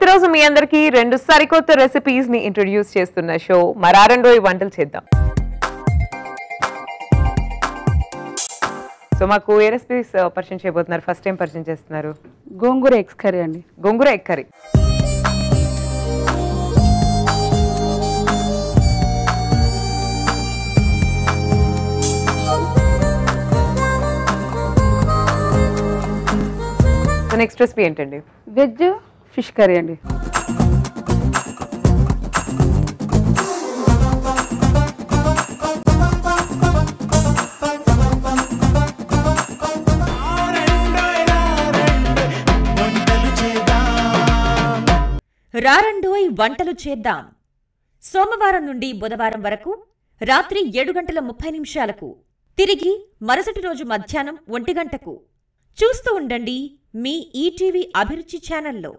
ప్రతిరోజు మీ అందరికి రెండు సరికొత్త రెసిపీస్ ని ఇంట్రొడ్యూస్ చేస్తున్న షో మరారండో ఈ వంటలు చేద్దాం సో మాకు ఏ రెసిపీస్ పరిచయం చేయబోతున్నారు ఫస్ట్ టైం పరిచయం చేస్తున్నారు గోంగూర ఎగ్స్ కర్రీ అండి gongura egg curry so next recipe ఏంటండి వెజ్ ఫిష్ కర్రీ అండి రారండోయ్ వంటలు చేద్దాం సోమవారం నుండి బుధవారం వరకు రాత్రి ఏడు గంటల ముప్పై నిమిషాలకు తిరిగి మరుసటి రోజు మధ్యాహ్నం ఒంటి గంటకు చూస్తూ ఉండండి మీ ఈటీవీ అభిరుచి ఛానల్లో